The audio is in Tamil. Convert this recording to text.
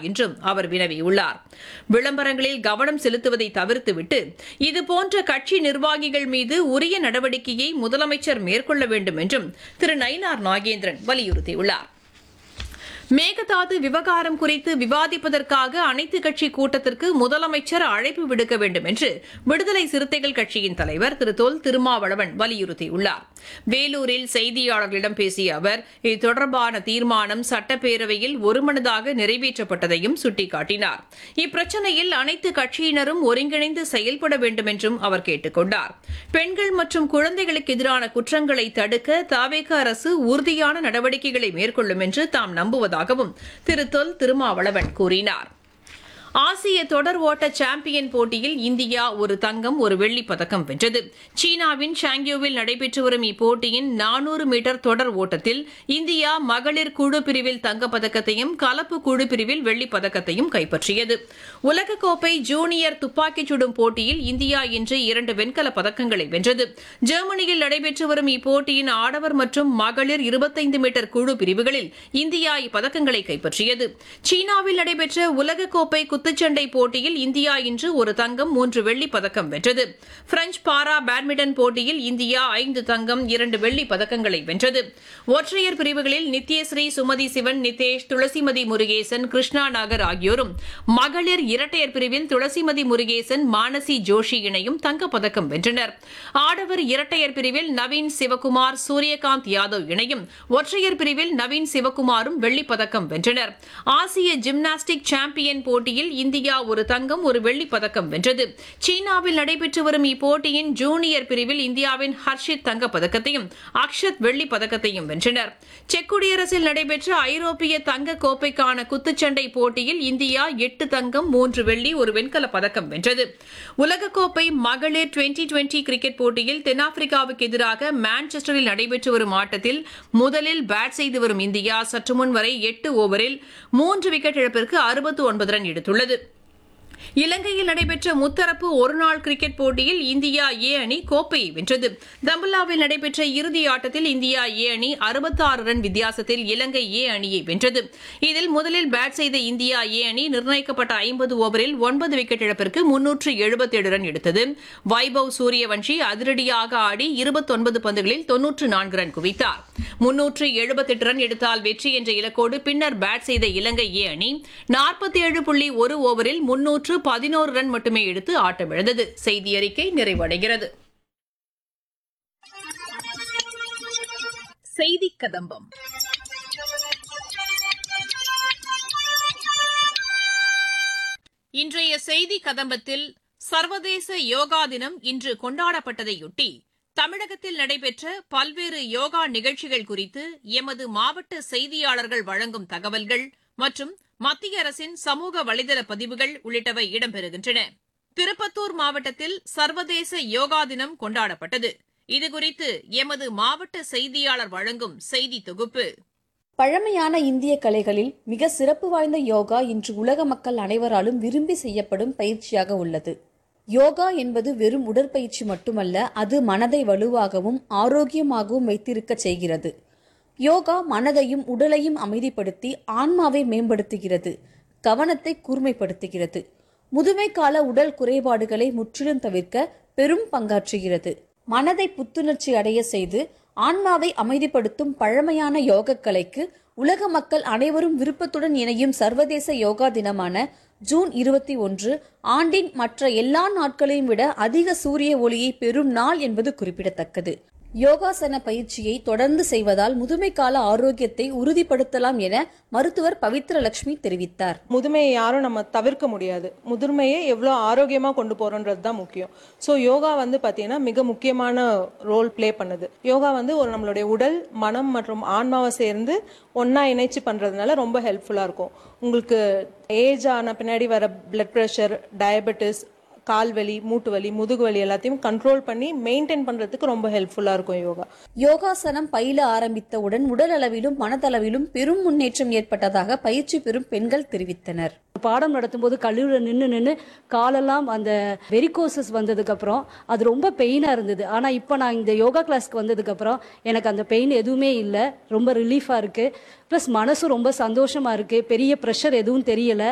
என்றும் அவர் வினவியுள்ளார் விளம்பரங்களில் கவனம் செலுத்துவதை தவிர்த்துவிட்டு இதுபோன்ற கட்சி நிர்வாகிகள் மீது உரிய நடவடிக்கையை முதலமைச்சர் மேற்கொள்ள வேண்டும் என்றும் திரு நயினார் நாகேந்திரன் வலியுறுத்தியுள்ளார் மேகதாது விவகாரம் குறித்து விவாதிப்பதற்காக அனைத்துக் கட்சி கூட்டத்திற்கு முதலமைச்சர் அழைப்பு விடுக்க வேண்டும் என்று விடுதலை சிறுத்தைகள் கட்சியின் தலைவர் திரு தொல் திருமாவளவன் வலியுறுத்தியுள்ளார் வேலூரில் செய்தியாளர்களிடம் பேசிய அவர் இது தொடர்பான தீர்மானம் சட்டப்பேரவையில் ஒருமனதாக நிறைவேற்றப்பட்டதையும் சுட்டிக்காட்டினார் இப்பிரச்சினையில் அனைத்து கட்சியினரும் ஒருங்கிணைந்து செயல்பட வேண்டும் என்றும் அவர் கேட்டுக் கொண்டார் பெண்கள் மற்றும் குழந்தைகளுக்கு எதிரான குற்றங்களை தடுக்க தாவேக அரசு உறுதியான நடவடிக்கைகளை மேற்கொள்ளும் என்று தாம் நம்புவதாகவும் திரு தொல் திருமாவளவன் கூறினார் ஆசிய தொடர் ஓட்ட சாம்பியன் போட்டியில் இந்தியா ஒரு தங்கம் ஒரு வெள்ளிப் பதக்கம் வென்றது சீனாவின் ஷாங்யோவில் நடைபெற்று வரும் இப்போட்டியின் நானூறு மீட்டர் தொடர் ஓட்டத்தில் இந்தியா மகளிர் குழு பிரிவில் தங்கப்பதக்கத்தையும் கலப்பு குழு பிரிவில் வெள்ளிப் பதக்கத்தையும் கைப்பற்றியது உலகக்கோப்பை ஜூனியர் துப்பாக்கிச் சுடும் போட்டியில் இந்தியா இன்று இரண்டு வெண்கலப் பதக்கங்களை வென்றது ஜெர்மனியில் நடைபெற்று வரும் இப்போட்டியின் ஆடவர் மற்றும் மகளிர் இருபத்தைந்து மீட்டர் குழு பிரிவுகளில் இந்தியா இப்பதக்கங்களை கைப்பற்றியது சீனாவில் நடைபெற்ற உலகக்கோப்பை குத்துச்சண்டை போட்டியில் இந்தியா இன்று ஒரு தங்கம் மூன்று வெள்ளிப் பதக்கம் வென்றது பிரெஞ்ச் பாரா பேட்மிண்டன் போட்டியில் இந்தியா ஐந்து தங்கம் இரண்டு வெள்ளிப் பதக்கங்களை வென்றது ஒற்றையர் பிரிவுகளில் நித்யஸ்ரீ சுமதி சிவன் நிதேஷ் துளசிமதி முருகேசன் கிருஷ்ணா நாகர் ஆகியோரும் மகளிர் இரட்டையர் பிரிவில் துளசிமதி முருகேசன் மானசி ஜோஷி இணையும் தங்கப்பதக்கம் வென்றனர் ஆடவர் இரட்டையர் பிரிவில் நவீன் சிவகுமார் சூரியகாந்த் யாதவ் இணையும் ஒற்றையர் பிரிவில் நவீன் சிவகுமாரும் வெள்ளிப் பதக்கம் வென்றனர் ஆசிய ஜிம்னாஸ்டிக் சாம்பியன் போட்டியில் இந்தியா ஒரு தங்கம் ஒரு வெள்ளிப் பதக்கம் வென்றது சீனாவில் நடைபெற்று வரும் இப்போட்டியின் ஜூனியர் பிரிவில் இந்தியாவின் ஹர்ஷித் தங்கப் பதக்கத்தையும் அக்ஷத் வெள்ளிப் பதக்கத்தையும் வென்றனர் செக் குடியரசில் நடைபெற்ற ஐரோப்பிய தங்க கோப்பைக்கான குத்துச்சண்டை போட்டியில் இந்தியா எட்டு தங்கம் மூன்று வெள்ளி ஒரு வெண்கலப் பதக்கம் வென்றது உலகக்கோப்பை மகளிர் டுவெண்டி டுவெண்டி கிரிக்கெட் போட்டியில் தென்னாப்பிரிக்காவுக்கு எதிராக மான்செஸ்டரில் நடைபெற்று வரும் ஆட்டத்தில் முதலில் பேட் செய்து வரும் இந்தியா சற்று முன் வரை எட்டு ஓவரில் மூன்று விக்கெட் இழப்பிற்கு அறுபத்து ஒன்பது ரன் எடுத்துள்ளது இலங்கையில் நடைபெற்ற முத்தரப்பு ஒருநாள் கிரிக்கெட் போட்டியில் இந்தியா ஏ அணி கோப்பையை வென்றது தம்புல்லாவில் நடைபெற்ற இறுதி ஆட்டத்தில் இந்தியா ஏ அணி அறுபத்தாறு ரன் வித்தியாசத்தில் இலங்கை ஏ அணியை வென்றது இதில் முதலில் பேட் செய்த இந்தியா ஏ அணி நிர்ணயிக்கப்பட்ட ஐம்பது ஓவரில் ஒன்பது விக்கெட் இழப்பிற்கு முன்னூற்று எழுபத்தேழு ரன் எடுத்தது வைபவ் சூரியவன்ஷி அதிரடியாக ஆடி இருபத்தொன்பது பந்துகளில் தொன்னூற்று நான்கு ரன் குவித்தார் முன்னூற்று எழுபத்தெட்டு ரன் எடுத்தால் வெற்றி என்ற இலக்கோடு பின்னர் பேட் செய்த இலங்கை ஏ அணி நாற்பத்தி ஏழு புள்ளி ஒரு ஓவரில் முன்னூற்று பதினோரு ரன் மட்டுமே எடுத்து ஆட்டமிழந்தது செய்தி அறிக்கை நிறைவடைகிறது செய்தி கதம்பம் இன்றைய செய்தி கதம்பத்தில் சர்வதேச யோகா தினம் இன்று கொண்டாடப்பட்டதையொட்டி தமிழகத்தில் நடைபெற்ற பல்வேறு யோகா நிகழ்ச்சிகள் குறித்து எமது மாவட்ட செய்தியாளர்கள் வழங்கும் தகவல்கள் மற்றும் மத்திய அரசின் சமூக வலைதள பதிவுகள் உள்ளிட்டவை இடம்பெறுகின்றன திருப்பத்தூர் மாவட்டத்தில் சர்வதேச யோகா தினம் கொண்டாடப்பட்டது இதுகுறித்து எமது மாவட்ட செய்தியாளர் வழங்கும் செய்தி தொகுப்பு பழமையான இந்திய கலைகளில் மிக சிறப்பு வாய்ந்த யோகா இன்று உலக மக்கள் அனைவராலும் விரும்பி செய்யப்படும் பயிற்சியாக உள்ளது யோகா என்பது வெறும் உடற்பயிற்சி மட்டுமல்ல அது மனதை வலுவாகவும் ஆரோக்கியமாகவும் வைத்திருக்க செய்கிறது யோகா மனதையும் உடலையும் அமைதிப்படுத்தி ஆன்மாவை மேம்படுத்துகிறது கவனத்தை கூர்மைப்படுத்துகிறது முதுமை கால உடல் குறைபாடுகளை முற்றிலும் தவிர்க்க பெரும் பங்காற்றுகிறது மனதை புத்துணர்ச்சி அடைய செய்து ஆன்மாவை அமைதிப்படுத்தும் பழமையான யோக கலைக்கு உலக மக்கள் அனைவரும் விருப்பத்துடன் இணையும் சர்வதேச யோகா தினமான ஜூன் இருபத்தி ஒன்று ஆண்டின் மற்ற எல்லா நாட்களையும் விட அதிக சூரிய ஒளியை பெறும் நாள் என்பது குறிப்பிடத்தக்கது யோகாசன பயிற்சியை தொடர்ந்து செய்வதால் முதுமை கால ஆரோக்கியத்தை உறுதிப்படுத்தலாம் என மருத்துவர் பவித்ரலட்சுமி தெரிவித்தார் முதுமையை யாரும் நம்ம தவிர்க்க முடியாது முதுமையை எவ்வளோ ஆரோக்கியமாக கொண்டு போகிறோன்றது தான் முக்கியம் ஸோ யோகா வந்து பார்த்தீங்கன்னா மிக முக்கியமான ரோல் ப்ளே பண்ணுது யோகா வந்து ஒரு நம்மளுடைய உடல் மனம் மற்றும் ஆன்மாவை சேர்ந்து ஒன்றா இணைச்சு பண்ணுறதுனால ரொம்ப ஹெல்ப்ஃபுல்லாக இருக்கும் உங்களுக்கு ஏஜ் ஆன பின்னாடி வர பிளட் ப்ரெஷர் டயபெட்டிஸ் கால் வலி மூட்டு வலி முதுகு வலி எல்லாத்தையும் கண்ட்ரோல் பண்ணி மெயின்டைன் பண்ணுறதுக்கு ரொம்ப ஹெல்ப்ஃபுல்லாக இருக்கும் யோகா யோகாசனம் பயில ஆரம்பித்தவுடன் உடல் அளவிலும் மனதளவிலும் பெரும் முன்னேற்றம் ஏற்பட்டதாக பயிற்சி பெறும் பெண்கள் தெரிவித்தனர் பாடம் நடத்தும்போது கல்லூரியில் நின்று நின்று காலெல்லாம் அந்த வெரிகோசஸ் வந்ததுக்கப்புறம் அது ரொம்ப பெயினாக இருந்தது ஆனால் இப்போ நான் இந்த யோகா கிளாஸ்க்கு வந்ததுக்கப்புறம் எனக்கு அந்த பெயின் எதுவுமே இல்லை ரொம்ப ரிலீஃபாக இருக்குது ப்ளஸ் மனசும் ரொம்ப சந்தோஷமாக இருக்குது பெரிய ப்ரெஷர் எதுவும் தெரியலை